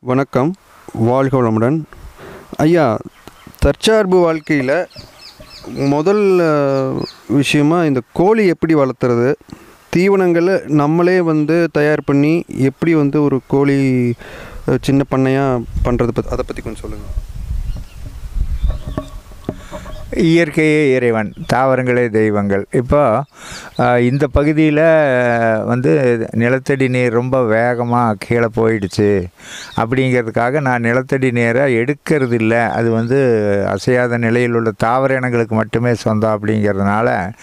வணக்கம் வாழ்க வளமுடன் ஐயா தற்சார்பு வாழ்க்கையில் முதல் அஹ், விஷயமா இந்த கோழி எப்படி வளர்த்துறது தீவனங்களை நம்மளே வந்து தயார் பண்ணி எப்படி வந்து ஒரு கோழி அஹ், சின்ன பண்ணையாக பண்ணுறது பற்றி அதை பற்றி கொஞ்சம் சொல்லுங்கள் இயற்கையே இறைவன் தாவரங்களே தெய்வங்கள் இப்போ ஆஹ், இந்த பகுதியில் வந்து நிலத்தடி நீர் ரொம்ப வேகமாக கீழே போயிடுச்சு அப்படிங்கிறதுக்காக நான் நிலத்தடி நீரை எடுக்கிறது இல்லை அது வந்து அசையாத நிலையில் உள்ள தாவர இனங்களுக்கு மட்டுமே சொந்தம் அப்படிங்கிறதுனால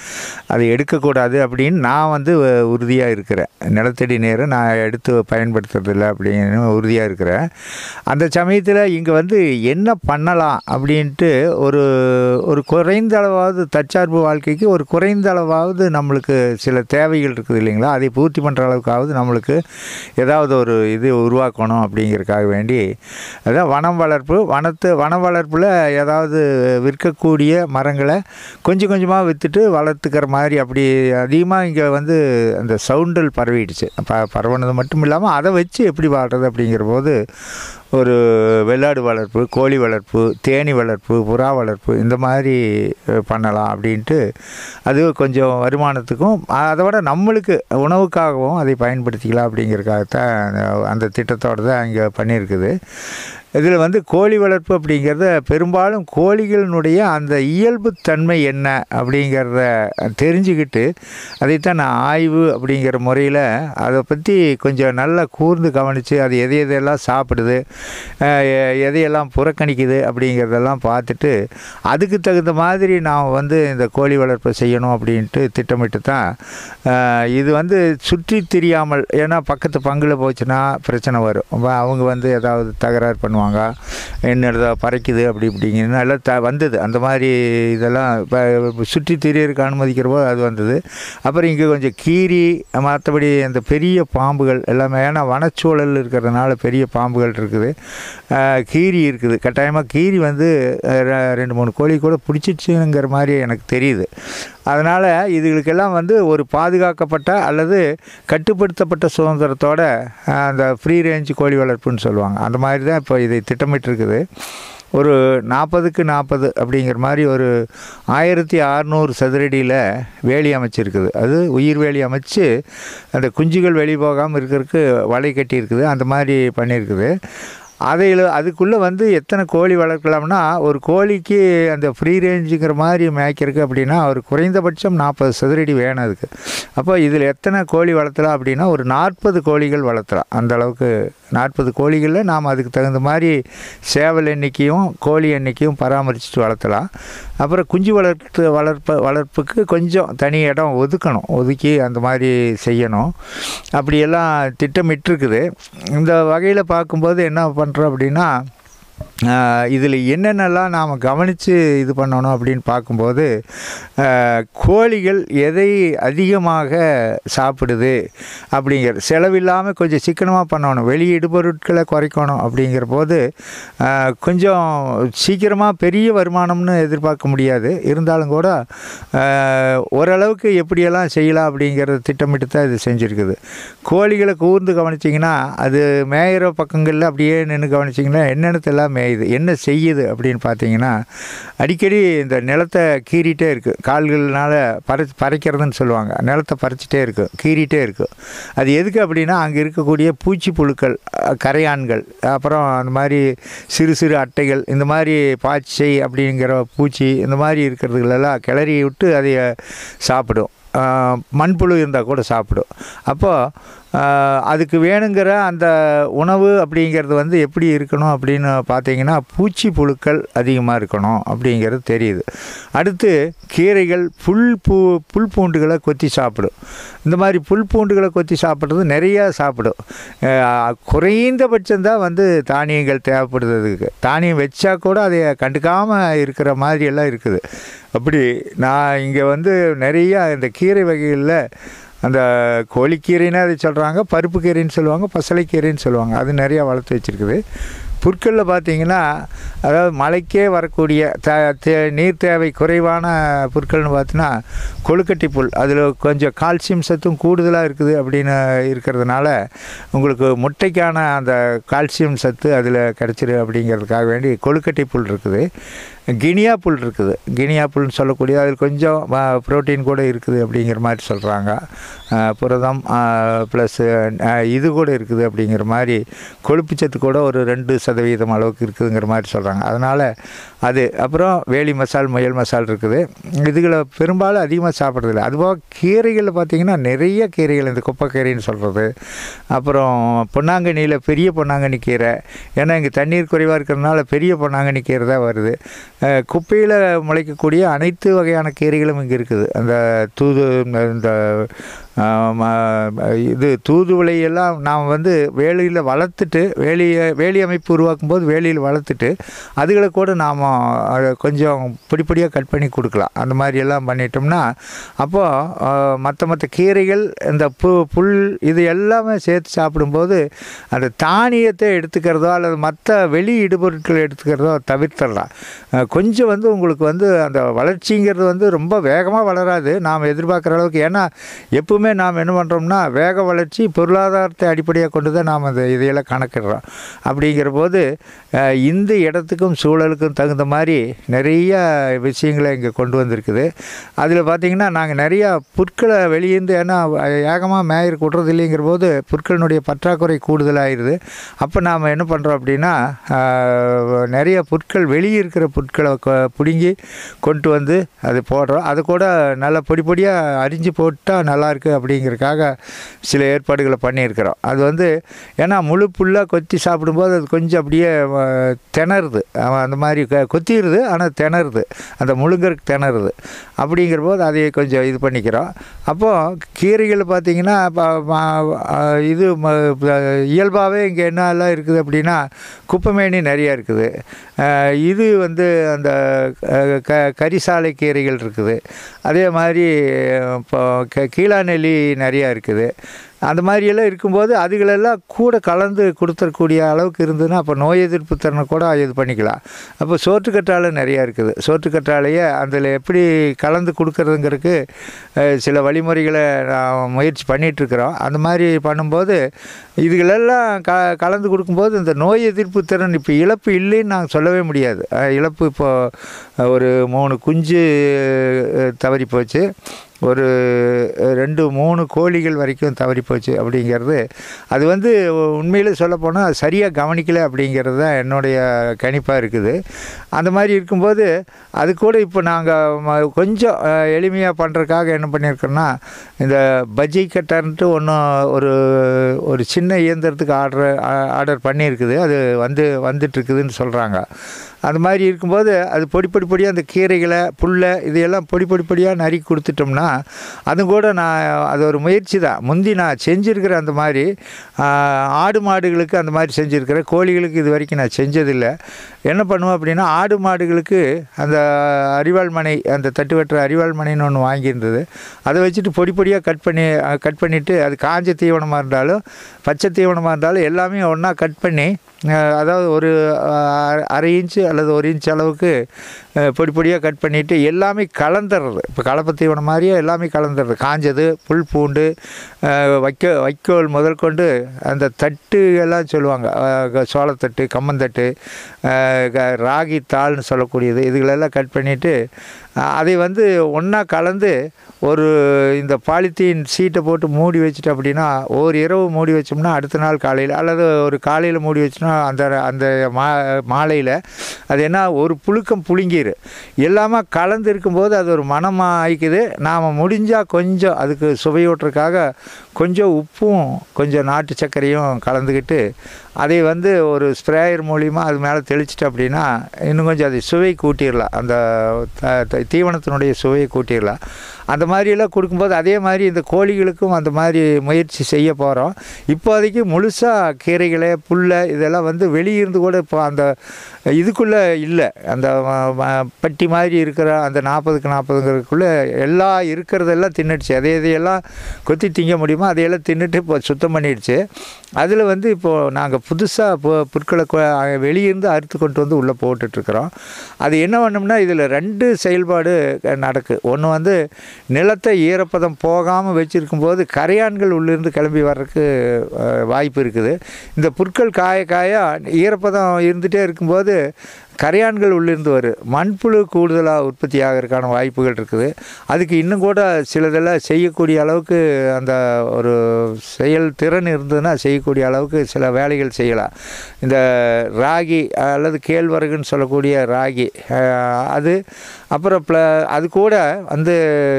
அதை எடுக்கக்கூடாது அப்படின்னு நான் வந்து உறுதியாக இருக்கிறேன் நிலத்தடி நீரை நான் எடுத்து பயன்படுத்துறதில்ல அப்படின்னு உறுதியாக இருக்கிறேன் அந்த சமயத்தில் இங்கே வந்து என்ன பண்ணலாம் அப்படின்ட்டு ஒரு ஒரு குறைந்த அளவாவது தற்சார்பு வாழ்க்கைக்கு ஒரு குறைந்த அளவாவது நம்மளுக்கு சில தேவைகள் இருக்குது இல்லைங்களா அதை பூர்த்தி பண்ணுற அளவுக்காவது நம்மளுக்கு ஏதாவது ஒரு இது உருவாக்கணும் அப்படிங்கிறதுக்காக வேண்டி அதான் வனம் வளர்ப்பு வனத்து வன வளர்ப்பில் ஏதாவது விற்கக்கூடிய மரங்களை கொஞ்சம் கொஞ்சமாக விற்றுட்டு வளர்த்துக்கிற மாதிரி அப்படி அதிகமாக இங்கே வந்து அந்த சவுண்டல் பரவிடுச்சு ப பரவுனது மட்டும் இல்லாமல் அதை வச்சு எப்படி வாழ்கிறது அப்படிங்கிற போது ஒரு வெள்ளாடு வளர்ப்பு கோழி வளர்ப்பு தேனி வளர்ப்பு புறா வளர்ப்பு இந்த மாதிரி அஹ், பண்ணலாம் அப்படின்ட்டு அது கொஞ்சம் வருமானத்துக்கும் அதை விட நம்மளுக்கு உணவுக்காகவும் அதை பயன்படுத்திக்கலாம் அப்படிங்கிறதுக்காகத்தான் அந்த- அந்த திட்டத்தோடு தான் இங்கே பண்ணியிருக்குது இதில் வந்து கோழி வளர்ப்பு அப்படிங்கிறத பெரும்பாலும் கோழிகளினுடைய அந்த இயல்பு தன்மை என்ன அப்படிங்கிறத தெரிஞ்சுக்கிட்டு அதைத்தான் நான் ஆய்வு அப்படிங்கிற முறையில் அதை பற்றி கொஞ்சம் நல்லா கூர்ந்து கவனித்து அது எதை எதையெல்லாம் சாப்பிடுது அஹ் எ- எதையெல்லாம் புறக்கணிக்குது அப்படிங்கிறதெல்லாம் பார்த்துட்டு அதுக்கு தகுந்த மாதிரி நான் வந்து இந்த கோழி வளர்ப்பை செய்யணும் அப்படின்ட்டு திட்டமிட்டு தான் அஹ் இது வந்து சுற்றி தெரியாமல் ஏன்னா பக்கத்து பங்கில் போச்சுன்னா பிரச்சனை வரும் அப்ப அவங்க வந்து ஏதாவது தகராறு பண்ணுவாங்க என்ன ஏதாவது பறைக்குது அப்படி இப்படிங்கன்னு எல்லாம் த வந்தது அந்த மாதிரி இதெல்லாம் இப்போ சுற்றி திரியறதுக்கு அனுமதிக்கிற போது அது வந்தது அப்புறம் இங்கே கொஞ்சம் கீரி மற்றபடி அந்த பெரிய பாம்புகள் எல்லாமே ஏன்னா வனச்சூழல் இருக்கிறதுனால பெரிய பாம்புகள் இருக்குது அஹ் கீரி இருக்குது கட்டாயமாக கீரி வந்து அஹ், ரெ- ரெண்டு மூணு கோழி கூட பிடிச்சிச்சுங்கிற மாதிரி எனக்கு தெரியுது அதனால் இதுகளுக்கெல்லாம் வந்து ஒரு பாதுகாக்கப்பட்ட அல்லது கட்டுப்படுத்தப்பட்ட சுதந்திரத்தோட அஹ், அந்த ஃப்ரீ ரேஞ்ச் கோழி வளர்ப்புன்னு சொல்லுவாங்க அந்த மாதிரி தான் இப்போ இதை திட்டமிட்டிருக்குது ஒரு நாற்பதுக்கு நாற்பது அப்படிங்கிற மாதிரி ஒரு ஆயிரத்தி அறநூறு சதுரடியில் வேலி அமைச்சிருக்குது அது உயிர் வேலி அமைச்சு அந்த குஞ்சுகள் வெளியே போகாமல் இருக்கிறதுக்கு வலை கட்டி இருக்குது அந்த மாதிரி பண்ணியிருக்குது அதையில் அதுக்குள்ளே வந்து எத்தனை கோழி வளர்க்கலாம்னா ஒரு கோழிக்கு அந்த ஃப்ரீ ரேஞ்சுங்கிற மாதிரி மேய்க்கிறதுக்கு அப்படின்னா ஒரு குறைந்தபட்சம் நாற்பது சதுரடி வேணும் அதுக்கு அப்போ இதில் எத்தனை கோழி வளர்த்தலாம் அப்படின்னா ஒரு நாற்பது கோழிகள் வளர்த்தலாம் அந்த அளவுக்கு நாற்பது கோழிகளில் நாம் அதுக்கு தகுந்த மாதிரி சேவல் எண்ணிக்கையும் கோழி எண்ணிக்கையும் பராமரிச்சுட்டு வளர்த்தலாம் அப்புறம் குஞ்சு வளர்த்து வளர்ப்ப வளர்ப்புக்கு கொஞ்சம் தனி இடம் ஒதுக்கணும் ஒதுக்கி அந்த மாதிரி செய்யணும் அப்படியெல்லாம் திட்டமிட்டிருக்குது இந்த வகையில் பார்க்கும்போது என்ன பண்ணுறோம் அப்படின்னா இதில் என்னென்னலாம் நாம் கவனித்து இது பண்ணணும் அப்படின்னு பார்க்கும்போது ஆஹ், கோழிகள் எதை அதிகமாக சாப்பிடுது அப்படிங்கிற செலவில்லாமல் கொஞ்சம் சிக்கனமாக பண்ணணும் வெளியீடு பொருட்களை குறைக்கணும் அப்படிங்கிற போது ஆஹ், கொஞ்சம் சீக்கிரமாக பெரிய வருமானம்னு எதிர்பார்க்க முடியாது இருந்தாலும் கூட ஆஹ், ஓரளவுக்கு எப்படியெல்லாம் செய்யலாம் அப்படிங்கிறத திட்டமிட்டு தான் இது செஞ்சுருக்குது கோழிகளை கூர்ந்து கவனிச்சிங்கன்னா அது மேயிற பக்கங்களில் அப்படியே நின்று கவனிச்சிங்கன்னா என்னென்னத்தெல்லாம் மேயுது என்ன செய்யுது அப்படின்னு பார்த்தீங்கன்னா அடிக்கடி இந்த நிலத்தை கீறிட்டே இருக்குது கால்கள்னால பறை பறைக்கிறதுன்னு சொல்லுவாங்க நிலத்தை பறிச்சிட்டே இருக்கும் கீறிட்டே இருக்கும் அது எதுக்கு அப்படின்னா அங்கே இருக்கக்கூடிய பூச்சி புழுக்கள் அஹ், கரையான்கள் அப்புறம் அந்த மாதிரி சிறு சிறு அட்டைகள் இந்த மாதிரி பாய்ச்சை அப்படிங்கிற பூச்சி இந்த மாதிரி இருக்கிறதுகளெல்லாம் கிளறி விட்டு அதை சாப்பிடும் ஆஹ், மண்புழு இருந்தால் கூட சாப்பிடும் அப்போது அதுக்கு வேணுங்கிற அந்த உணவு அப்படிங்கிறது வந்து எப்படி இருக்கணும் அப்படின்னு பார்த்தீங்கன்னா பூச்சி புழுக்கள் அதிகமாக இருக்கணும் அப்படிங்கிறது தெரியுது அடுத்து கீரைகள் புல் பூ புல் பூண்டுகளை கொத்தி சாப்பிடும் இந்த மாதிரி புல் பூண்டுகளை கொத்தி சாப்பிட்றது நிறையா சாப்பிடும் அஹ், குறைந்தபட்சம்தான் வந்து தானியங்கள் தேவைப்படுது அதுக்கு தானியம் வச்சா கூட அதை கண்டுக்காமல் இருக்கிற மாதிரி எல்லாம் இருக்குது அப்படி நான் இங்கே வந்து நிறையா இந்த கீரை வகைகளில் அந்த கோழிக்கீரைன்னு அதை சொல்கிறாங்க பருப்பு கீரைன்னு சொல்லுவாங்க பசலைக்கீரைன்னு சொல்லுவாங்க அது நிறையா வளர்த்து வச்சுருக்குது புற்களில் பார்த்தீங்கன்னா அதாவது மலைக்கே வரக்கூடிய த தே- நீர் தேவை குறைவான புற்கள்னு பார்த்தீங்கன்னா கொழுக்கட்டி புல் அதில் கொஞ்சம் கால்சியம் சத்தும் கூடுதலாக இருக்குது அப்படின்னு இருக்கிறதுனால உங்களுக்கு முட்டைக்கான அந்த கால்சியம் சத்து அதில் கிடச்சிரு அப்படிங்கிறதுக்காக வேண்டி கொழுக்கட்டி புல் இருக்குது கினியா புல் இருக்குது கினியா புல்னு சொல்லக்கூடிய அதில் கொஞ்சம் ப்ரோட்டீன் கூட இருக்குது அப்படிங்கிற மாதிரி சொல்கிறாங்க புரதம் ப்ளஸ்ஸு இது கூட இருக்குது அப்படிங்கிற மாதிரி கொழுப்புச்சத்து கூட ஒரு ரெண்டு சதவீதம் அளவுக்கு இருக்குதுங்கிற மாதிரி சொல்கிறாங்க அதனால் அது அப்புறம் வேலி மசால் முயல் மசால் இருக்குது இதுகளை பெரும்பாலும் அதிகமாக சாப்பிட்றதில்ல அதுபோக கீரைகளில் பார்த்திங்கன்னா நிறைய கீரைகள் இந்த குப்பைக்கீரைன்னு சொல்கிறது அப்புறம் பொன்னாங்கண்ணியில் பெரிய பொன்னாங்கண்ணி கீரை ஏன்னா இங்கே தண்ணீர் குறைவாக இருக்கிறதுனால பெரிய பொன்னாங்கண்ணி கீரை தான் வருது குப்பையில் முளைக்கக்கூடிய அனைத்து வகையான கீரைகளும் இங்கே இருக்குது அந்த தூது இந்த ஆம், ஆ, இது தூதுவளை எல்லாம் நாம் வந்து வேலியில் வளர்த்துட்டு வேலியை வேலி அமைப்பு உருவாக்கும் போது வேலியில் வளர்த்துட்டு அதுகளை கூட நாம் அதை கொஞ்சம் பிடிப்படியாக கட் பண்ணி கொடுக்கலாம் அந்த மாதிரி எல்லாம் பண்ணிட்டோம்னா அப்போது மற்ற மற்ற கீரைகள் இந்த பு புல் இது எல்லாமே சேர்த்து சாப்பிடும்போது அந்த தானியத்தை எடுத்துக்கிறதோ அல்லது மற்ற வெளி இடுபொருட்கள் எடுத்துக்கிறதோ தவிர்த்திடலாம் அஹ் கொஞ்சம் வந்து உங்களுக்கு வந்து அந்த வளர்ச்சிங்கிறது வந்து ரொம்ப வேகமாக வளராது நாம் எதிர்பார்க்குற அளவுக்கு ஏன்னா எப்பவுமே நாம் என்ன பண்ணுறோம்னா வேக வளர்ச்சி பொருளாதாரத்தை அடிப்படையாக கொண்டு தான் நாம் அந்த இதையெல்லாம் கணக்கிடுறோம் அப்படிங்கிற போது அஹ் இந்த இடத்துக்கும் சூழலுக்கும் தகுந்த மாதிரி நிறைய விஷயங்களை இங்கே கொண்டு வந்திருக்குது அதில் பார்த்திங்கன்னா நாங்கள் நிறையா புற்களை வெளியேந்து ஏன்னா ஏகமாக மேயர் விட்றது இல்லைங்கிற போது புற்களினுடைய பற்றாக்குறை கூடுதலாகிடுது அப்போ நாம் என்ன பண்ணுறோம் அப்படின்னா ஆஹ், நிறைய புற்கள் வெளியே இருக்கிற புற்களை கொ- பிடுங்கி கொண்டு வந்து அது போடுறோம் அது கூட நல்லா பொடி பொடியாக அரிஞ்சு போட்டால் நல்லாயிருக்கு அப்படிங்கிறதுக்காக சில ஏற்பாடுகளை பண்ணியிருக்கிறோம் அது வந்து ஏன்னா முழு புல்லாக கொத்தி சாப்பிடும்போது அது கொஞ்சம் அப்படியே ஆஹ், திணறுது அவன் அந்த மாதிரி க- கொத்திடுது ஆனால் திணறுது அந்த முழுங்கருக்கு திணறுது அப்படிங்கிற போது அதை கொஞ்சம் இது பண்ணிக்கிறோம் அப்போது கீரைகள் பார்த்திங்கன்னா ப- ம- ஆஹ், இது இயல்பாகவே இங்கே என்னெல்லாம் இருக்குது அப்படின்னா குப்பைமேனி நிறையா இருக்குது ஆஹ், இது வந்து அந்த அஹ், க கரிசாலை கீரைகள் இருக்குது அதே மாதிரி இப்போ க கீழாநெல்லி நிறையா இருக்குது அந்த மாதிரியெல்லாம் இருக்கும்போது அதுகளெல்லாம் கூட கலந்து கொடுத்துடக்கூடிய அளவுக்கு இருந்ததுன்னா அப்போ நோய் எதிர்ப்பு திறனை கூட இது பண்ணிக்கலாம் அப்போ சோற்றுக்கற்றாழை நிறையா இருக்குது சோற்றுக்கற்றாழையை அதில் எப்படி கலந்து கொடுக்கறதுங்கிறதுக்கு அஹ், சில வழிமுறைகளை நான் முயற்சி பண்ணிகிட்ருக்குறோம் அந்த மாதிரி பண்ணும்போது இதுகளெல்லாம் க கலந்து கொடுக்கும்போது இந்த நோய் எதிர்ப்பு திறன் இப்போ இழப்பு இல்லைன்னு நாங்கள் சொல்லவே முடியாது அஹ், இழப்பு இப்போ ஒரு மூணு குஞ்சு அஹ், தவறி போச்சு ஒரு ரெண்டு மூணு கோழிகள் வரைக்கும் தவறி போச்சு அப்படிங்கிறது அது வந்து உண்மையில் சொல்லப்போனால் சரியாக கவனிக்கலை அப்படிங்கிறது தான் என்னுடைய கணிப்பாக இருக்குது அந்த மாதிரி இருக்கும்போது அது கூட இப்போ நாங்கள் கொஞ்சம் எளிமையாக பண்ணுறதுக்காக என்ன பண்ணியிருக்கோன்னா இந்த பஜ்ஜி கட்டர்ன்ட்டு ஒன்றும் ஒரு ஒரு சின்ன இயந்திரத்துக்கு ஆர்டர் ஆர்டர் பண்ணியிருக்குது அது வந்து வந்துட்டுருக்குதுன்னு சொல்கிறாங்க அது மாதிரி இருக்கும்போது அது பொடி பொடி பொடியாக அந்த கீரைகளை புல்லை இதையெல்லாம் பொடி பொடி பொடியாக நறுக்கி கொடுத்துட்டோம்னா அது கூட நான் அது ஒரு முயற்சி தான் முந்தி நான் செஞ்சுருக்கிறேன் அந்த மாதிரி ஆஹ், ஆடு மாடுகளுக்கு அந்த மாதிரி செஞ்சுருக்கிறேன் கோழிகளுக்கு இது வரைக்கும் நான் செஞ்சதில்லை என்ன பண்ணுவேன் அப்படின்னா ஆடு மாடுகளுக்கு அந்த அரிவாள் மனை அந்த தட்டு வெட்டுற அரிவாள் மனைன்னு ஒன்று வாங்கியிருந்தது அதை வச்சுட்டு பொடி பொடியாக கட் பண்ணி கட் பண்ணிவிட்டு அது காஞ்ச தீவனமாக இருந்தாலும் பச்சை தீவனமாக இருந்தாலும் எல்லாமே ஒன்றா கட் பண்ணி அஹ், அதாவது ஒரு அஹ், அரை இன்ச்சு அல்லது ஒரு இன்ச் அளவுக்கு அஹ், பொடி பொடியாக கட் பண்ணிவிட்டு எல்லாமே கலந்துடுறது இப்போ கலப்பை தீவனம் மாதிரியே எல்லாமே கலந்துடுறது காஞ்சது புல் பூண்டு அஹ், வைக்க வைக்கோல் முதல் கொண்டு அந்த தட்டு எல்லாம் சொல்லுவாங்க அஹ், சோளத்தட்டு கம்மந்தட்டு அஹ், க- ராகி தாள்னு சொல்லக்கூடியது இதுகளெல்லாம் கட் பண்ணிவிட்டு அதை வந்து ஒன்றா கலந்து ஒரு இந்த பாலித்தீன் சீட்டை போட்டு மூடி வச்சுட்டு அப்படின்னா ஒரு இரவு மூடி வச்சோம்னா அடுத்த நாள் காலையில் அல்லது ஒரு காலையில் மூடி வச்சோம்னா அந்த அந்த மா மாலையில் அது என்ன ஒரு புழுக்கம் புழுங்கிரு எல்லாமே கலந்து இருக்கும்போது அது ஒரு மனமாக ஆயிக்குது நாம் முடிஞ்சால் கொஞ்சம் அதுக்கு சுவையூட்டுறதுக்காக கொஞ்சம் உப்பும் கொஞ்சம் நாட்டு சர்க்கரையும் கலந்துக்கிட்டு அதை வந்து ஒரு ஸ்ப்ரேயர் மூலிமா அது மேலே தெளிச்சிட்டு அப்படின்னா இன்னும் கொஞ்சம் அதை சுவை கூட்டிடலாம் அந்த த- த- தீவனத்தினுடைய சுவையை கூட்டிடலாம் அந்த மாதிரியெல்லாம் கொடுக்கும்போது அதே மாதிரி இந்த கோழிகளுக்கும் அந்த மாதிரி முயற்சி செய்ய போகிறோம் இப்போதைக்கு முழுசாக கீரைகளை புல்லை இதெல்லாம் வந்து வெளியிருந்து கூட இப்போ அந்த இதுக்குள்ளே இல்லை அந்த ம- ம- பட்டி மாதிரி இருக்கிற அந்த நாற்பதுக்கு நாற்பதுங்கிறதுக்குள்ளே எல்லா இருக்கிறதெல்லாம் தின்னுடுச்சு அதை இதையெல்லாம் கொத்தி திங்க முடியுமோ அதையெல்லாம் தின்னுட்டு இப்போ சுத்தம் பண்ணிடுச்சு அதில் வந்து இப்போது நாங்கள் புதுசாக இப்போ புற்களை கொ- வெளியிருந்து அறுத்து கொண்டு வந்து உள்ளே போட்டுட்ருக்குறோம் அது என்ன பண்ணோம்னா இதில் ரெண்டு செயல்பாடு க- நடக்கு ஒன்று வந்து நிலத்தை ஈரப்பதம் போகாமல் வச்சுருக்கும்போது கரையான்கள் உள்ளிருந்து கிளம்பி வர்றதுக்கு அஹ், வாய்ப்பு இருக்குது இந்த புற்கள் காய காய ஈரப்பதம் இருந்துகிட்டே இருக்கும்போது கரையான்கள் உள்ளிருந்து வரும் மண்புழு கூடுதலாக உற்பத்தி ஆகிறதுக்கான வாய்ப்புகள் இருக்குது அதுக்கு இன்னும் கூட சிலதெல்லாம் செய்யக்கூடிய அளவுக்கு அந்த ஒரு செயல் திறன் இருந்ததுன்னா செய்யக்கூடிய அளவுக்கு சில வேலைகள் செய்யலாம் இந்த ராகி அல்லது கேழ்வரகுன்னு சொல்லக்கூடிய ராகி அஹ், அது அப்புறம் ப்ள அது கூட வந்து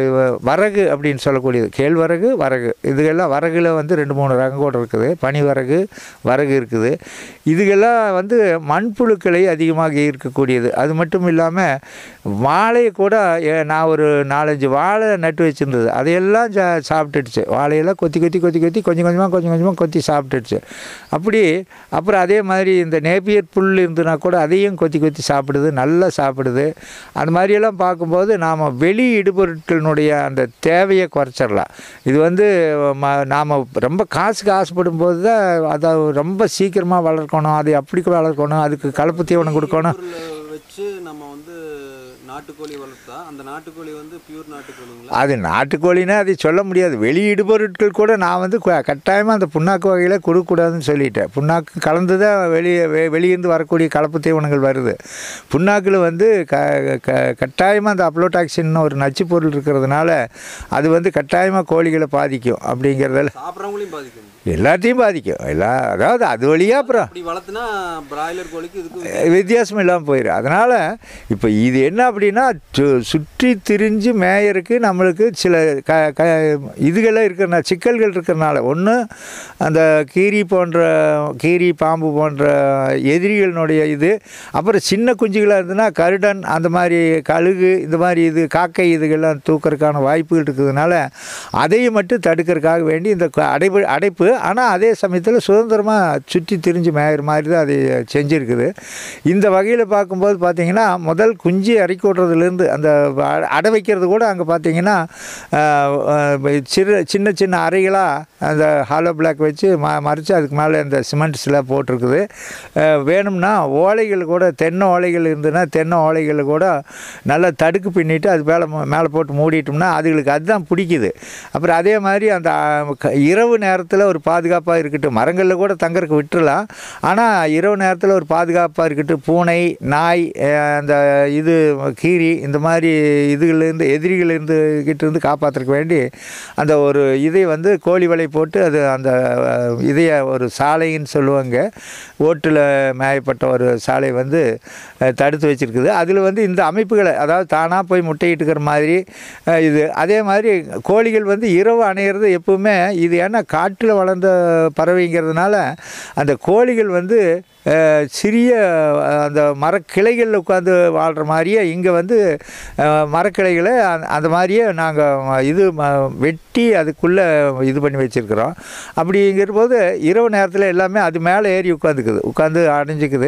வரகு அப்படின்னு சொல்லக்கூடியது கேழ்வரகு வரகு இதுகெல்லாம் வரகுல வந்து ரெண்டு மூணு ரகம் கூட இருக்குது பனி வரகு வரகு இருக்குது இதுகெல்லாம் வந்து மண்புழுக்களை அதிகமாக ஈர்க்கக்கூடியது அது மட்டும் இல்லாமல் வாழையை கூட ஏ- நான் ஒரு நாலஞ்சு வாழை நட்டு வச்சுருந்தது அதையெல்லாம் சா சாப்பிட்டுடுச்சு வாழையெல்லாம் கொத்தி கொத்தி கொத்தி கொத்தி கொஞ்சம் கொஞ்சமாக கொஞ்சம் கொஞ்சமாக கொத்தி சாப்பிட்டுடுச்சு அப்படி அப்புறம் அதே மாதிரி இந்த நேப்பியர் புல் இருந்துன்னா கூட அதையும் கொத்தி கொத்தி சாப்பிடுது நல்லா சாப்பிடுது அந்த மாதிரியெல்லாம் பார்க்கும்போது நாம் வெளி இடுபொருட்களினுடைய அந்த தேவையை குறைச்சிடலாம் இது வந்து ம நாம் ரொம்ப காசுக்கு ஆசைப்படும் போது தான் அதை ரொம்ப சீக்கிரமாக வளர்க்கணும் அதை அப்படி வளர்க்கணும் அதுக்கு கலப்பு தீவனம் கொடுக்கணும் பொருளை வச்சு நம்ம வந்து நாட்டுக்கோழி வளர்த்தா அந்த நாட்டுக்கோழி வந்து பியூர் நாட்டுக்கோழிங்களா அது நாட்டுக்கோழின்னா அது சொல்ல முடியாது வெளியீடு பொருட்கள் கூட நான் வந்து கட்டாயமாக அந்த புண்ணாக்கு வகையில் கொடுக்கக்கூடாதுன்னு சொல்லிட்டேன் புண்ணாக்கு கலந்து தான் வெளியே வெ- வெளியிருந்து வரக்கூடிய கலப்பு தீவனங்கள் வருது புண்ணாக்கில் வந்து க க கட்டாயமாக அந்த அப்ளோடாக்சின் ஒரு நச்சு பொருள் இருக்கிறதுனால அது வந்து கட்டாயமாக கோழிகளை பாதிக்கும் அப்படிங்கிறதால சாப்பிட்றவங்களையும் பாதிக்கும் எல்லாத்தையும் பாதிக்கும் எல்லா அதாவது அது வழியாக அப்புறம் அப்படி வளர்த்துனா பிராய்லர் கோழிக்கு இதுக்கு வித்தியாசம் இல்லாமல் போயிடும் அதனால் இப்போ இது என்ன அப்படின்னா சு- சுற்றி திரிஞ்சு மேயருக்கு நம்மளுக்கு சில க க இதுகள்லாம் இருக்கிற சிக்கல்கள் இருக்கிறனால ஒன்று அந்த கீரி போன்ற கீரி பாம்பு போன்ற எதிரிகளினுடைய இது அப்புறம் சின்ன குஞ்சுகளாக இருந்ததுன்னா கருடன் அந்த மாதிரி கழுகு இந்த மாதிரி இது காக்கை இதுகள்லாம் தூக்கறதுக்கான வாய்ப்புகள் இருக்கிறதுனால அதையும் மட்டும் தடுக்கிறதுக்காக வேண்டி இந்த க- அடைப்பு அடைப்பு ஆனால் அதே சமயத்தில் சுதந்திரமாக சுற்றி திரிஞ்சு மேயிற மாதிரி தான் அது செஞ்சுருக்குது இந்த வகையில் பார்க்கும்போது பார்த்தீங்கன்னா முதல் குஞ்சு இறக்கி விட்றதுலேருந்து அந்த அ- அடை வைக்கிறது கூட அங்கே பார்த்தீங்கன்னா ஆஹ், ஆஹ், சிறு சின்ன சின்ன அறைகளாக அந்த ஹாலோ பிளாக் வச்சு ம மறைச்சு அதுக்கு மேலே இந்த சிமெண்ட்ஸில் போட்டிருக்குது ஆஹ், வேணும்னா ஓலைகள் கூட தென்னை ஓலைகள் இருந்ததுன்னா தென்னை ஓலைகள் கூட நல்லா தடுக்கு பின்னிட்டு அது மேலே மேலே போட்டு மூடிட்டோம்னா அதுகளுக்கு அதுதான் பிடிக்குது அப்புறம் அதே மாதிரி அந்த ஆஹ், க- இரவு நேரத்தில் ஒரு பாதுகாப்பாக இருக்கட்டும் மரங்களில் கூட தங்கறதுக்கு விட்டுறலாம் ஆனால் இரவு நேரத்தில் ஒரு பாதுகாப்பாக இருக்கட்டும் பூனை நாய் அஹ், அந்த இது கீரி இந்த மாதிரி இதுகள்லேருந்து எதிரிகளிருந்து கிட்ட இருந்து காப்பாற்றுறதுக்கு வேண்டி அந்த ஒரு இதை வந்து கோழி வலை போட்டு அது அந்த அஹ், இதைய ஒரு சாலைன்னு சொல்லுவாங்க ஓட்டில் மேயப்பட்ட ஒரு சாலை வந்து அஹ், தடுத்து வச்சிருக்குது அதில் வந்து இந்த அமைப்புகளை அதாவது தானாக போய் முட்டையிட்டுக்கிற மாதிரி அஹ், இது அதே மாதிரி கோழிகள் வந்து இரவு அணையிறது எப்பவுமே இது ஏன்னா காட்டில் வளர்ந்த பறவைங்கிறதுனால அந்த கோழிகள் வந்து அஹ், சிறிய அஹ், அந்த மரக்கிளைகளில் உட்காந்து வாழ்கிற மாதிரியே இங்கே வந்து அஹ், மரக்கிளைகளை அந்த- அந்த மாதிரியே நாங்கள் இது ம- வெட்டி அதுக்குள்ளே இது பண்ணி வச்சுருக்குறோம் அப்படிங்கிற போது இரவு நேரத்தில் எல்லாமே அது மேலே ஏறி உட்காந்துக்குது உட்காந்து அடைஞ்சிக்குது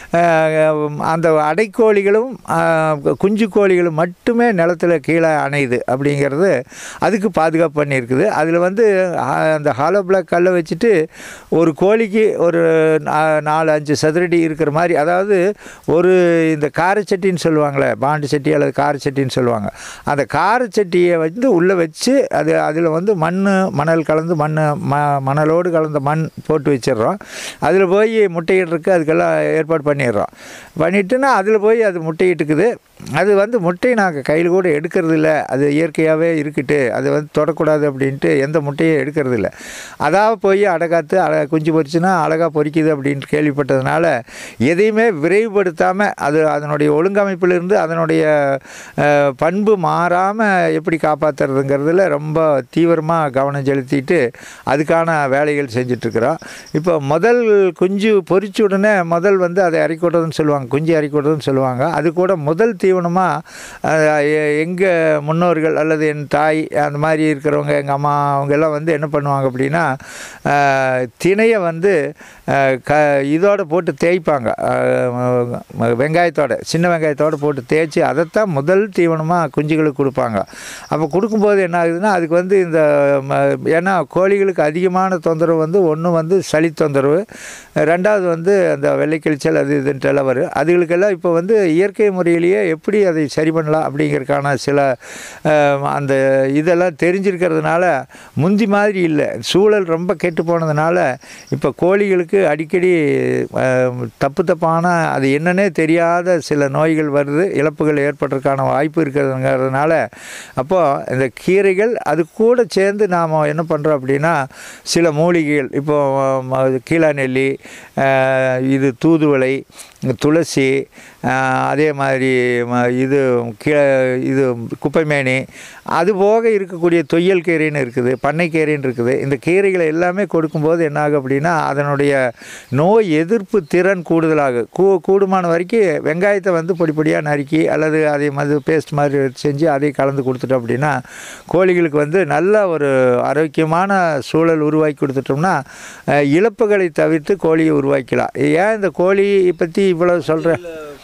அஹ், அந்த அடைக்கோழிகளும் அஹ், குஞ்சு கோழிகளும் மட்டுமே நிலத்தில் கீழே அணையுது அப்படிங்கிறது அதுக்கு பாதுகாப்பு பண்ணியிருக்குது அதில் வந்து அஹ், அந்த ஹாலோ பிளாக் கல்லை வச்சுட்டு ஒரு கோழிக்கு ஒரு நா- நாலு அஞ்சு சதுரடி இருக்கிற மாதிரி அதாவது ஒரு இந்த காரச்சட்டின்னு சொல்லுவாங்களே பாண்டு சட்டி அல்லது காரச்சட்டின்னு சொல்லுவாங்க அந்த காரச்சட்டியை வந்து உள்ளே வச்சு அது அதில் வந்து மண் மணல் கலந்து மண் ம மணலோடு கலந்த மண் போட்டு வச்சிடுறோம் அதில் போய் முட்டையிடுறதுக்கு அதுக்கெல்லாம் ஏற்பாடு பண்ணிடுறோம் பண்ணிட்டுன்னா அதில் போய் அது முட்டையிட்டுக்குது அது வந்து முட்டையை நாங்கள் கையில் கூட எடுக்கிறது இல்ல அது இயற்கையாகவே இருக்கட்டு அது வந்து தொடக்கூடாது அப்படின்ட்டு எந்த முட்டையும் எடுக்கிறது இல்லை அதாவது போய் அடகாத்து அழ குஞ்சு பொரிச்சுன்னா அழகாக பொரிக்குது அப்படின்ட்டு கேள்விப்பட்டதுனால எதையுமே விரைவுபடுத்தாமல் அது அதனுடைய ஒழுங்கமைப்பிலிருந்து அதனுடைய அஹ், பண்பு மாறாமல் எப்படி காப்பாற்றுறதுங்கிறதுல ரொம்ப தீவிரமாக கவனம் செலுத்திட்டு அதுக்கான வேலைகள் செஞ்சிட்ருக்குறோம் இப்போ முதல் குஞ்சு பொரிச்ச உடனே முதல் வந்து அதை இறக்கி விடுறதுன்னு சொல்லுவாங்க குஞ்சு இறக்கி விடுறதுன்னு சொல்லுவாங்க அது கூட முதல் தீவனமாக எங்கள் முன்னோர்கள் அல்லது என் தாய் அந்த மாதிரி இருக்கிறவங்க எங்கள் அம்மா அவங்க எல்லாம் வந்து என்ன பண்ணுவாங்க அப்படின்னா அஹ், திணையை வந்து அஹ், க இதோட போட்டு தேய்ப்பாங்க அஹ், வெங்காயத்தோட சின்ன வெங்காயத்தோட போட்டு தேய்ச்சி அதைத்தான் முதல் தீவனமாக குஞ்சுகளுக்கு கொடுப்பாங்க அப்போ கொடுக்கும்போது என்ன ஆகுதுன்னா அதுக்கு வந்து இந்த ம, ஏன்னா கோழிகளுக்கு அதிகமான தொந்தரவு வந்து ஒன்று வந்து சளி தொந்தரவு ரெண்டாவது வந்து அந்த வெள்ளைக்கிழிச்சல் அது இதுன்ட்டு எல்லாம் வரும் அதுகளுக்கெல்லாம் இப்போ வந்து இயற்கை முறையிலேயே எப்படி அதை சரி பண்ணலாம் அப்படிங்கிறதுக்கான சில அஹ், அந்த இதெல்லாம் தெரிஞ்சிருக்கிறதுனால முந்தி மாதிரி இல்லை சூழல் ரொம்ப கெட்டு போனதுனால இப்போ கோழிகளுக்கு அடிக்கடி அஹ், தப்பு தப்பான அது என்னன்னே தெரியாத சில நோய்கள் வருது இழப்புகள் ஏற்படுறதுக்கான வாய்ப்பு இருக்கிறதுங்கிறதுனால அப்போது இந்த கீரைகள் அது கூட சேர்ந்து நாம் என்ன பண்ணுறோம் அப்படின்னா சில மூலிகைகள் இப்போ ம- கீழாநெல்லி அஹ், இது தூதுவளை துளசி அஹ், அதே மாதிரி ம- இது கீழே இது குப்பைமேனி அது போக இருக்கக்கூடிய தொய்யல் கீரைன்னு இருக்குது பண்ணைக்கீரைன்னு இருக்குது இந்த கீரைகளை எல்லாமே கொடுக்கும்போது என்ன ஆகும் அப்படின்னா அதனுடைய நோய் எதிர்ப்பு திறன் கூடுதலாகும் கூ கூடுமான வரைக்கும் வெங்காயத்தை வந்து பொடி பொடியாக நறுக்கி அல்லது அதை மது பேஸ்ட் மாதிரி செஞ்சு அதை கலந்து கொடுத்துட்டோம் அப்படின்னா கோழிகளுக்கு வந்து நல்ல ஒரு ஆரோக்கியமான சூழல் உருவாக்கி கொடுத்துட்டோம்னா அஹ், இழப்புகளை தவிர்த்து கோழியை உருவாக்கலாம் ஏன் இந்த கோழி பற்றி இவ்வளோ சொல்கிறேன்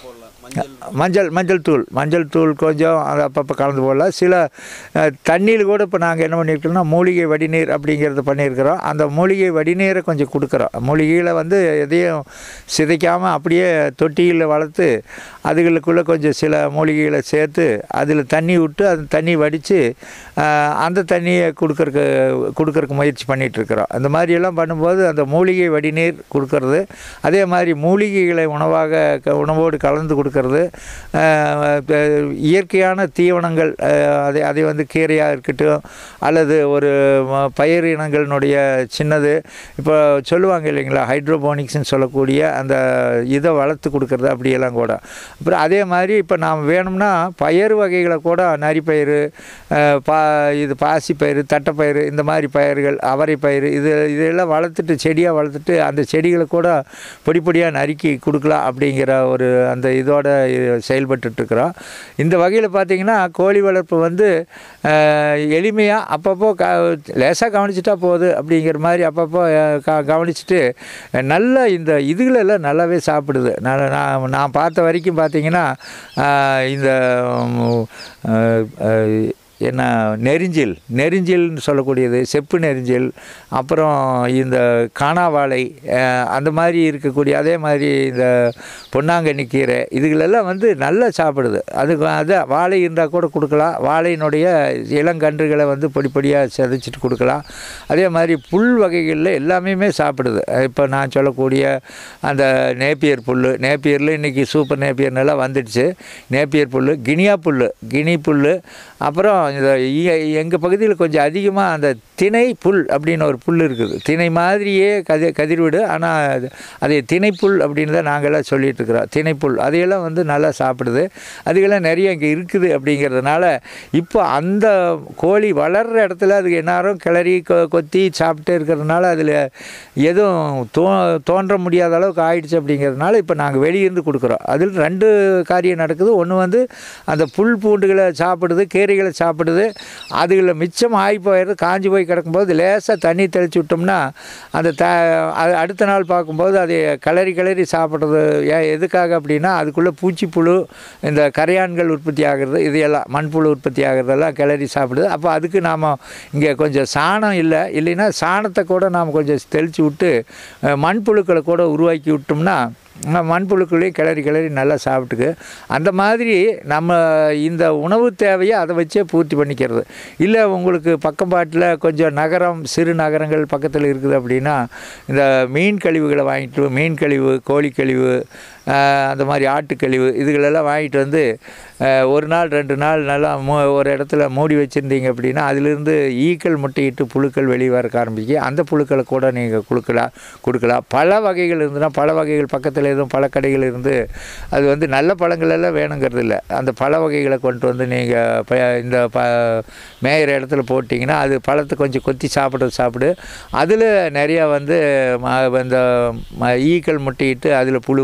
மஞ்சள் மஞ்சள் தூள் மஞ்சள் தூள் கொஞ்சம் அது அப்பப்போ கலந்து போடலாம் சில அஹ், தண்ணியில் கூட இப்போ நாங்கள் என்ன பண்ணியிருக்கோம்னா மூலிகை வடிநீர் அப்படிங்கிறத பண்ணியிருக்கிறோம் அந்த மூலிகை வடிநீரை கொஞ்சம் கொடுக்குறோம் மூலிகையில் வந்து எதையும் சிதைக்காமல் அப்படியே தொட்டியில் வளர்த்து அதுகளுக்குள்ளே கொஞ்சம் சில மூலிகைகளை சேர்த்து அதில் தண்ணி விட்டு அந்த தண்ணி வடித்து அந்த தண்ணியை கொடுக்கறக்கு கொடுக்கறக்கு முயற்சி பண்ணிகிட்ருக்குறோம் அந்த மாதிரியெல்லாம் பண்ணும்போது அந்த மூலிகை வடிநீர் கொடுக்கறது அதே மாதிரி மூலிகைகளை உணவாக க- உணவோடு கலந்து கொடுக்கறது அஹ், இப்ப இயற்கையான தீவனங்கள் அஹ், அதை அதை வந்து கீரையாக இருக்கட்டும் அல்லது ஒரு ம- பயிர் இனங்களினுடைய சின்னது இப்போ சொல்லுவாங்க இல்லைங்களா ஹைட்ரோபோனிக்ஸ்னு சொல்லக்கூடிய அந்த இதை வளர்த்து கொடுக்கறது அப்படியெல்லாம் கூட அப்புறம் அதே மாதிரி இப்போ நாம் வேணும்னா பயிர் வகைகளை கூட நரிப்பயிறு அஹ், பா இது பாசிப்பயிறு தட்டைப்பயிறு இந்த மாதிரி பயிர்கள் அவரை பயிறு இது இதெல்லாம் வளர்த்துட்டு செடியாக வளர்த்துட்டு அந்த செடிகளை கூட பொடி பொடியாக நறுக்கி கொடுக்கலாம் அப்படிங்கிற ஒரு அந்த இதோட செயல்பட்டுருக்குறோம் இந்த வகையில் பார்த்தீங்கன்னா கோழி வளர்ப்பு வந்து எளிமையாக அப்பப்போ க லேசாக கவனிச்சிட்டா போகுது அப்படிங்கிற மாதிரி அப்பப்போ அஹ், க கவனிச்சுட்டு நல்ல இந்த இதுகளெல்லாம் நல்லாவே சாப்பிடுது நான் நான் நான் பார்த்த வரைக்கும் பார்த்தீங்கன்னா அஹ், இந்த ம், அஹ், அஹ், என்ன நெரிஞ்சில் நெரிஞ்சில்னு சொல்லக்கூடியது செப்பு நெரிஞ்சில் அப்புறம் இந்த காணாவாழை அஹ், அந்த மாதிரி இருக்கக்கூடிய அதே மாதிரி இந்த பொன்னாங்கண்ணி கீரை இதுகளெல்லாம் வந்து நல்லா சாப்பிடுது அதுக்கு அது வாழை இருந்தால் கூட கொடுக்கலாம் வாழையினுடைய இளங்கன்றுகளை வந்து பொடி பொடியாக சிதைச்சிட்டு கொடுக்கலாம் அதே மாதிரி புல் வகைகளில் எல்லாமே சாப்பிடுது இப்போ நான் சொல்லக்கூடிய அந்த நேப்பியர் புல் நேப்பியரில் இன்றைக்கி சூப்பர் நேப்பியர் நல்லா வந்துடுச்சு நேப்பியர் புல் கினியா புல் கினி புல் அப்புறம் இந்த எங்கள் பகுதியில் கொஞ்சம் அதிகமாக அந்த திணை புல் அப்படின்னு ஒரு புல் இருக்குது திணை மாதிரியே கதி கதிர்விடு ஆனால் அதை திணைப்புல் அப்படின்னு தான் நாங்கள்லாம் சொல்லிட்டு இருக்கிறோம் திணைப்புல் அதையெல்லாம் வந்து நல்லா சாப்பிடுது அதுக்கெல்லாம் நிறைய இங்கே இருக்குது அப்படிங்கிறதுனால இப்போ அந்த கோழி வளர்கிற இடத்துல அதுக்கு எந்நேரம் கிளறி கொ கொத்தி சாப்பிட்டே இருக்கிறதுனால அதில் எதுவும் தோ தோன்ற முடியாத அளவுக்கு ஆயிடுச்சு அப்படிங்கிறதுனால இப்போ நாங்கள் வெளியிருந்து கொடுக்குறோம் அதில் ரெண்டு காரியம் நடக்குது ஒன்று வந்து அந்த புல் பூண்டுகளை சாப்பிடுது கீரைகளை சாப்பிடுது அதுகளில் மிச்சம் ஆகி போயிடுது காஞ்சி போய் கிடக்கும்போது லேசாக தண்ணி தெளித்து விட்டோம்னா அந்த த அது அடுத்த நாள் பார்க்கும்போது அதை கிளறி கிளறி சாப்பிட்றது ஏன் எதுக்காக அப்படின்னா அதுக்குள்ளே பூச்சிப்புழு இந்த கரையான்கள் உற்பத்தி ஆகிறது இது எல்லாம் மண்புழு உற்பத்தி ஆகிறதெல்லாம் கிளறி சாப்பிடுது அப்போ அதுக்கு நாம் இங்கே கொஞ்சம் சாணம் இல்லை இல்லைன்னா சாணத்தை கூட நாம் கொஞ்சம் தெளித்து விட்டு அஹ், மண்புழுக்களை கூட உருவாக்கி விட்டோம்னா ம- மண்புழுக்களையும் கிளறி கிளறி நல்லா சாப்பிட்டுக்கு அந்த மாதிரி நம்ம இந்த உணவு தேவையை அதை வச்சே பூர்த்தி பண்ணிக்கிறது இல்லை உங்களுக்கு பக்கம்பாட்டில் கொஞ்சம் நகரம் சிறு நகரங்கள் பக்கத்தில் இருக்குது அப்படின்னா இந்த மீன் கழிவுகளை வாங்கிட்டு மீன் கழிவு கோழி கழிவு ஆஹ், அந்த மாதிரி ஆட்டுக்கழிவு இதுகளெல்லாம் வாங்கிட்டு வந்து ஆஹ், ஒரு நாள் ரெண்டு நாள் நல்லா மூ ஒரு இடத்துல மூடி வச்சுருந்தீங்க அப்படின்னா அதிலிருந்து ஈக்கள் முட்டையிட்டு புழுக்கள் வெளியே வரக்க ஆரம்பிக்கும் அந்த புழுக்களை கூட நீங்கள் கொடுக்கலாம் கொடுக்கலாம் பல வகைகள் இருந்துன்னா பல வகைகள் பக்கத்தில் எதுவும் பழக்கடைகள் இருந்து அது வந்து நல்ல பழங்கள் எல்லாம் வேணுங்கிறது இல்லை அந்த பழ வகைகளை கொண்டு வந்து நீங்கள் ப இந்த ப மேயிற இடத்துல போட்டிங்கன்னா அது பழத்தை கொஞ்சம் கொத்தி சாப்பிட சாப்பிடு அதில் நிறையா வந்து ம- இந்த ம- ஈக்கள் முட்டையிட்டு அதில் புழு வரும்போது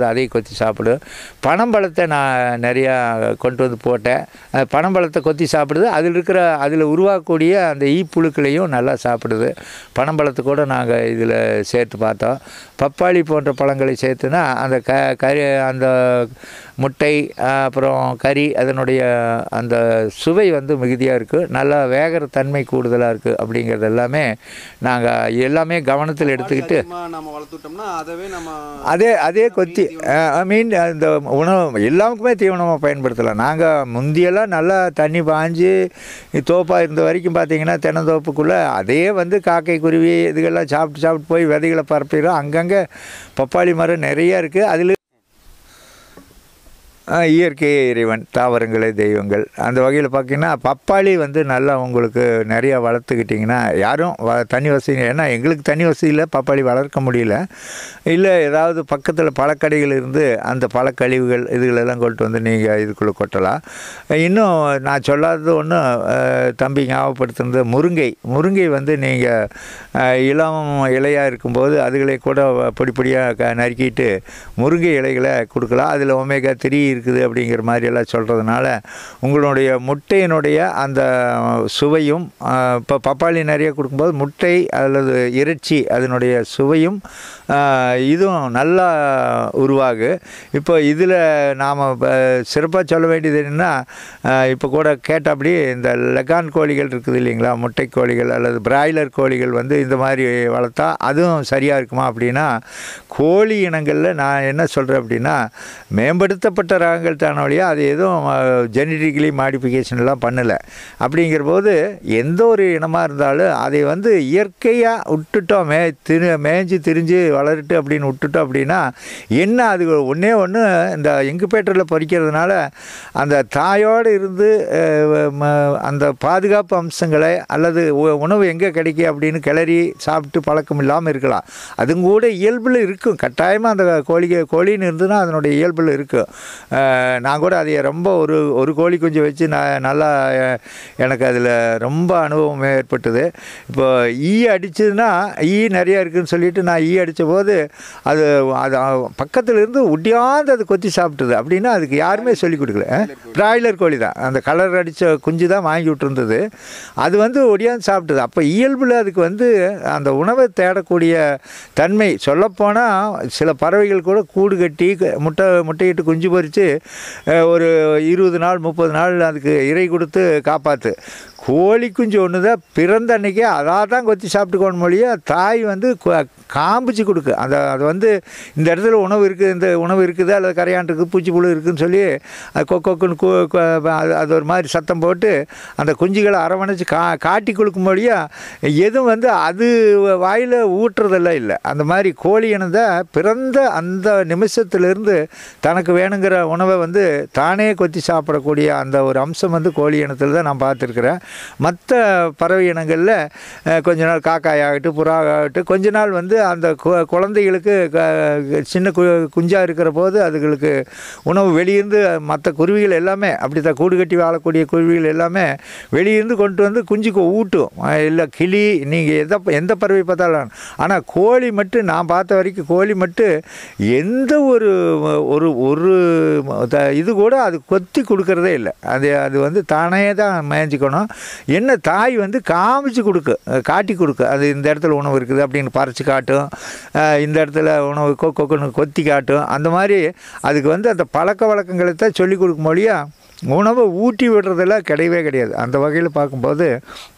அதை கொத்தி சாப்பிடும் பனம்பழத்தை நான் நிறையா கொண்டு வந்து போட்டேன் அந்த பனம்பழத்தை கொத்தி சாப்பிடுது அதில் இருக்கிற அதில் உருவாக்கக்கூடிய அந்த ஈ புழுக்களையும் நல்லா சாப்பிடுது பனம்பழத்தை கூட நாங்கள் இதில் சேர்த்து பார்த்தோம் பப்பாளி போன்ற பழங்களை சேர்த்துனா அந்த க கறி அந்த முட்டை ஆஹ், அப்புறம் கறி அதனுடைய அந்த சுவை வந்து மிகுதியாக இருக்குது நல்லா வேகிற தன்மை கூடுதலாக இருக்குது அப்படிங்கிறது எல்லாமே நாங்கள் எல்லாமே கவனத்தில் எடுத்துக்கிட்டு நம்ம வளர்த்துட்டோம்னா அதவே நம்ம அதே அதே கொத்தி ஐ மீன் இந்த உணவு எல்லாருக்குமே தீவனமாக பயன்படுத்தலாம் நாங்கள் முந்தியெல்லாம் நல்லா தண்ணி பாஞ்சு தோப்பாக இருந்த வரைக்கும் பார்த்தீங்கன்னா தென்னந்தோப்புக்குள்ளே அதே வந்து காக்கை குருவி இதுகெல்லாம் சாப்பிட்டு சாப்பிட்டு போய் விதைகளை பரப்பிடும் அங்கங்கே பப்பாளி மரம் நிறைய இருக்குது அதில் இயற்கையே இறைவன் தாவரங்களே தெய்வங்கள் அந்த வகையில் பார்த்தீங்கன்னா பப்பாளி வந்து நல்லா உங்களுக்கு நிறையா வளர்த்துக்கிட்டிங்கன்னா யாரும் வ தண்ணி வசதி ஏன்னா எங்களுக்கு தண்ணி வசதி இல்லை பப்பாளி வளர்க்க முடியல இல்லை ஏதாவது பக்கத்தில் பழக்கடைகள் இருந்து அந்த பழக்கழிவுகள் இதுகளெல்லாம் கொண்டு வந்து நீங்கள் இதுக்குள்ளே கொட்டலாம் இன்னும் நான் சொல்லாதது ஒன்று தம்பி ஞாபகப்படுத்துனது முருங்கை முருங்கை வந்து நீங்கள் இளம் இலையாக இருக்கும்போது அதுகளை கூட பொடி பொடியாக க நறுக்கிட்டு முருங்கை இலைகளை கொடுக்கலாம் அதில் ஒமேகா த்ரீ இருக்குது அப்படிங்கிற மாதிரி எல்லாம் சொல்கிறதுனால உங்களுடைய முட்டையினுடைய அந்த சுவையும் இப்போ பப்பாளி நிறைய கொடுக்கும்போது முட்டை அல்லது இறைச்சி அதனுடைய சுவையும் ஆஹ், இதுவும் நல்லா உருவாகு இப்போ இதில் நாம் சிறப்பாக சொல்ல வேண்டியது என்னென்னா இப்போ கூட கேட்டாப்படி இந்த லெகான் கோழிகள் இருக்குது இல்லைங்களா முட்டை கோழிகள் அல்லது பிராய்லர் கோழிகள் வந்து இந்த மாதிரி வளர்த்தா அதுவும் சரியாக இருக்குமா அப்படின்னா கோழி இனங்களில் நான் என்ன சொல்கிறேன் அப்படின்னா மேம்படுத்தப்பட்ட ரகங்கள் தான வழியா அது எதுவும் ஜெனட்டிக்கலி மாடிஃபிகேஷன்லாம் பண்ணலை அப்படிங்கிற போது எந்த ஒரு இனமாக இருந்தாலும் அதை வந்து இயற்கையாக விட்டுட்டோம் மே திரு மேய்ஞ்சி திரிஞ்சு வளரட்டு அப்படின்னு விட்டுட்டோம் அப்படின்னா என்ன அது ஒன்றே ஒன்று இந்த இங்குபேட்டரில் பொறிக்கிறதுனால அந்த தாயோடு இருந்து அஹ், ம- அந்த பாதுகாப்பு அம்சங்களை அல்லது உ- உணவு எங்கே கிடைக்கும் அப்படின்னு கிளறி சாப்பிட்டு பழக்கம் இல்லாமல் இருக்கலாம் அதுவும் கூட இயல்பில் இருக்கும் கட்டாயமாக அந்த கோழி கோழின்னு இருந்ததுன்னா அதனுடைய இயல்பில் இருக்கும் அஹ், நான் கூட அதை ரொம்ப ஒரு ஒரு கோழி குஞ்சு வச்சு நான் நல்லா அஹ், எனக்கு அதில் ரொம்ப அனுபவம் ஏற்பட்டது இப்போ ஈ அடிச்சதுன்னா ஈ நிறையா இருக்குன்னு சொல்லிட்டு நான் ஈ அடித்த போது அது அது பக்கத்தில் இருந்து ஒட்டியாந்து அது கொத்தி சாப்பிட்டது அப்படின்னா அதுக்கு யாருமே சொல்லிக் கொடுக்கல பிராய்லர் கோழி தான் அந்த கலர் அடித்த குஞ்சு தான் வாங்கி விட்டுருந்தது அது வந்து ஒடியாந்து சாப்பிட்டது அப்போ இயல்பில் அதுக்கு வந்து அந்த உணவை தேடக்கூடிய தன்மை சொல்லப்போனால் சில பறவைகள் கூட கூடு கட்டி க- முட்டை முட்டையிட்டு குஞ்சு பொரித்து ஒரு இருபது நாள் முப்பது நாள் அதுக்கு இறை கொடுத்து காப்பாற்று கோழி குஞ்சு ஒன்று தான் பிறந்த அன்னைக்கே அதாக தான் கொத்தி சாப்பிட்டுக்கோணும் மொழிய தாய் வந்து கொ- காம்பிச்சு கொடுக்கு அந்த அது வந்து இந்த இடத்துல உணவு இருக்குது இந்த உணவு இருக்குது அல்லது கரையான் இருக்குது பூச்சி புழு இருக்குதுன்னு சொல்லி அது கொ கொக்குன்னு கு கொ- அது அது ஒரு மாதிரி சத்தம் போட்டு அந்த குஞ்சுகளை அரவணைச்சு கா காட்டி கொடுக்கும் மொழியா எதுவும் வந்து அது வாயில் ஊட்டுறதெல்லாம் இல்லை அந்த மாதிரி கோழி இனத்தை பிறந்த அந்த நிமிஷத்துலேருந்து தனக்கு வேணுங்கிற உணவை வந்து தானே கொத்தி சாப்பிடக்கூடிய அந்த ஒரு அம்சம் வந்து கோழி இனத்தில் தான் நான் பார்த்துருக்குறேன் மற்ற பறவை இனங்களில் அஹ், கொஞ்ச நாள் காக்காய் ஆகட்டும் புறா ஆகட்டும் கொஞ்ச நாள் வந்து அந்த கு- குழந்தைகளுக்கு க- சின்ன கு குஞ்சாக இருக்கிற போது அதுகளுக்கு உணவு வெளியிருந்து மற்ற குருவிகள் எல்லாமே அப்படி தான் கூடு கட்டி வாழக்கூடிய குருவிகள் எல்லாமே வெளியிருந்து கொண்டு வந்து குஞ்சுக்கு ஊட்டும் அஹ், இல்லை கிளி நீங்கள் எந்த எந்த பறவை பார்த்தாலும் ஆனால் கோழி மட்டும் நான் பார்த்த வரைக்கும் கோழி மட்டும் எந்த ஒரு ஒரு ஒரு த- இது கூட அது கொத்தி கொடுக்கறதே இல்லை அது அது வந்து தானே தான் மேய்ஞ்சிக்கணும் என்ன தாய் வந்து காமிச்சு கொடுக்கு அஹ் காட்டி கொடுக்கு அது இந்த இடத்துல உணவு இருக்குது அப்படின்னு பறித்து காட்டும் அஹ் இந்த இடத்துல உணவு கொ கொக்குன்னு கொத்தி காட்டும் அந்த மாதிரி அதுக்கு வந்து அந்த பழக்க வழக்கங்களை தான் சொல்லிக் கொடுக்கும் மொழியா உணவை ஊட்டி விடுறதெல்லாம் கிடையவே கிடையாது அந்த வகையில் பார்க்கும்போது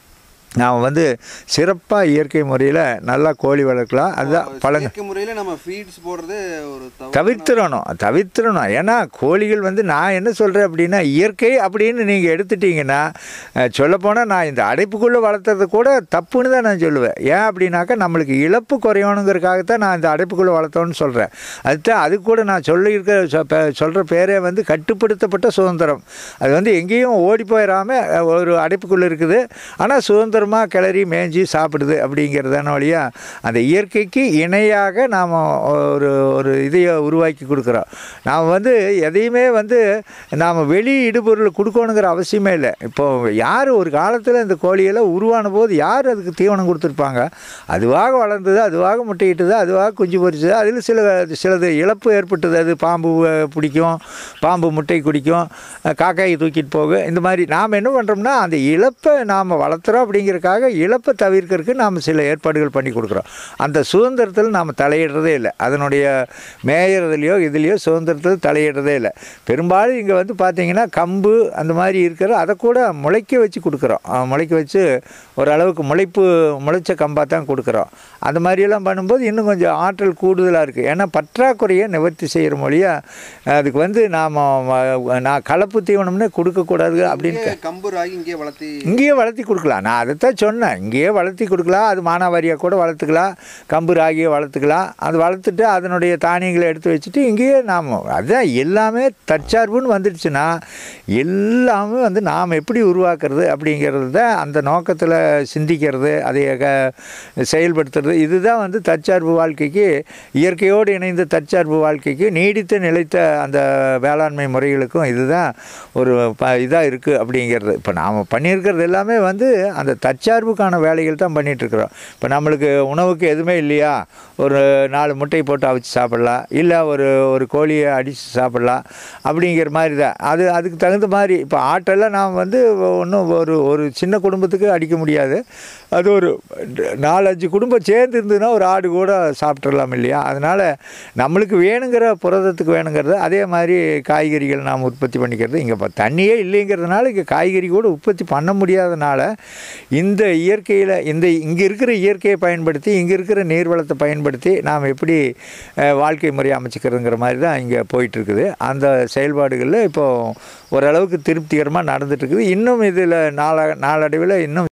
நாம் வந்து சிறப்பாக இயற்கை முறையில் நல்லா கோழி வளர்க்கலாம் அதுதான் பழங்க செயற்கை முறையில் நம்ம ஃபீட்ஸ் போடுறது ஒரு தவறு தவிர்த்திடணும் தவிர்த்திடணும் ஏன்னா கோழிகள் வந்து நான் என்ன சொல்கிறேன் அப்படின்னா இயற்கை அப்படின்னு நீங்கள் எடுத்துட்டீங்கன்னா சொல்லப்போனால் நான் இந்த அடைப்புக்குள்ளே வளர்த்துறது கூட தப்புன்னு தான் நான் சொல்லுவேன் ஏன் அப்படின்னாக்கா நம்மளுக்கு இழப்பு குறையணுங்கிறதுக்காகத்தான் நான் இந்த அடைப்புக்குள்ளே வளர்த்தோன்னு சொல்கிறேன் அதுதான் அது கூட நான் சொல்லியிருக்க சொல்கிற பேரே வந்து கட்டுப்படுத்தப்பட்ட சுதந்திரம் அது வந்து எங்கேயும் ஓடி போயிடாமல் ஒரு அடைப்புக்குள்ளே இருக்குது ஆனால் சுதந்திரம் சுதந்திரமாக கிளறி மேய்ஞ்சி சாப்பிடுது அப்படிங்கிறதான வழியா அந்த இயற்கைக்கு இணையாக நாம் ஒரு ஒரு இதையை உருவாக்கி கொடுக்குறோம் நாம் வந்து எதையுமே வந்து நாம் வெளி இடுபொருள் கொடுக்கணுங்கிற அவசியமே இல்லை இப்போ யார் ஒரு காலத்தில் இந்த கோழியெல்லாம் உருவான போது யார் அதுக்கு தீவனம் கொடுத்துருப்பாங்க அதுவாக வளர்ந்தது அதுவாக முட்டையிட்டது அதுவாக குஞ்சு பொரிச்சது அதில் சில சிலது இழப்பு ஏற்பட்டது அது பாம்பு அஹ், பிடிக்கும் பாம்பு முட்டை குடிக்கும் அஹ், காக்காயை தூக்கிட்டு போகும் இந்த மாதிரி நாம் என்ன பண்ணுறோம்னா அந்த இழப்பை நாம் வளர்த்துறோம் அப்படிங்கிறதுக்காக இழப்பை தவிர்க்கறதுக்கு நாம் சில ஏற்பாடுகள் பண்ணி கொடுக்குறோம் அந்த சுதந்திரத்தில் நாம் தலையிடுறதே இல்லை அதனுடைய மேயறதுலையோ இதுலேயோ சுதந்திரத்தில் தலையிடுறதே இல்லை பெரும்பாலும் இங்கே வந்து பார்த்தீங்கன்னா கம்பு அந்த மாதிரி இருக்கிற அதை கூட முளைக்க வச்சு கொடுக்குறோம் அஹ், முளைக்க வச்சு ஓரளவுக்கு முளைப்பு முளைச்ச கம்பாக தான் கொடுக்குறோம் அந்த மாதிரியெல்லாம் பண்ணும்போது இன்னும் கொஞ்சம் ஆற்றல் கூடுதலாக இருக்குது ஏன்னா பற்றாக்குறையை நிவர்த்தி செய்கிற மொழியா அதுக்கு வந்து நாம் நான் கலப்பு தீவனம்னே கொடுக்கக்கூடாது அப்படின்னு கம்பு ராகி இங்கே வளர்த்தி இங்கேயே வளர்த்தி கொடுக்கலாம் நான் அதைத்தான் சொன்னேன் இங்கேயே வளர்த்தி கொடுக்கலாம் அது மானாவாரியாக கூட வளர்த்துக்கலாம் கம்பு ராகியை வளர்த்துக்கலாம் அது வளர்த்துட்டு அதனுடைய தானியங்களை எடுத்து வச்சுட்டு இங்கேயே நாம் அதான் எல்லாமே தற்சார்புன்னு வந்துடுச்சுன்னா எல்லாமே வந்து நாம் எப்படி உருவாக்குறது அப்படிங்கிறது தான் அந்த நோக்கத்தில் சிந்திக்கிறது அதை க- செயல்படுத்துறது இதுதான் வந்து தற்சார்பு வாழ்க்கைக்கு இயற்கையோடு இணைந்த தற்சார்பு வாழ்க்கைக்கு நீடித்த நிலைத்த அந்த வேளாண்மை முறைகளுக்கும் இதுதான் ஒரு ப இதாக இருக்குது அப்படிங்கிறது இப்போ நாம் பண்ணியிருக்கிறது எல்லாமே வந்து அந்த தற்சார்புக்கான வேலைகள் தான் பண்ணிகிட்ருக்குறோம் இப்போ நம்மளுக்கு உணவுக்கு எதுவுமே இல்லையா ஒரு நாலு முட்டை போட்டு அவிச்சு சாப்பிட்லாம் இல்லை ஒரு ஒரு கோழியை அடித்து சாப்பிட்லாம் அப்படிங்கிற மாதிரி தான் அது அதுக்கு தகுந்த மாதிரி இப்போ ஆட்டெல்லாம் நாம் வந்து ஒன்றும் ஒரு ஒரு சின்ன குடும்பத்துக்கு அடிக்க முடியாது அது ஒரு நாலஞ்சு குடும்பம் சேர்ந்து இருந்ததுன்னா ஒரு ஆடு கூட சாப்பிட்றலாம் இல்லையா அதனால் நம்மளுக்கு வேணுங்கிற புரதத்துக்கு வேணுங்கிறது அதே மாதிரி காய்கறிகள் நாம் உற்பத்தி பண்ணிக்கிறது இங்கே இப்போ தண்ணியே இல்லைங்கிறதுனால இங்கே காய்கறி கூட உற்பத்தி பண்ண முடியாதனால இந்த இயற்கையில் இந்த இங்கே இருக்கிற இயற்கையை பயன்படுத்தி இங்கே இருக்கிற நீர்வளத்தை பயன்படுத்தி நாம் எப்படி அஹ், வாழ்க்கை முறை அமைச்சிக்கிறதுங்கிற மாதிரி தான் இங்கே போயிட்டுருக்குது அந்த செயல்பாடுகளில் இப்போது ஓரளவுக்கு திருப்திகரமாக நடந்துட்டுருக்குது இன்னும் இதில் நாள நாளடைவில் இன்னும்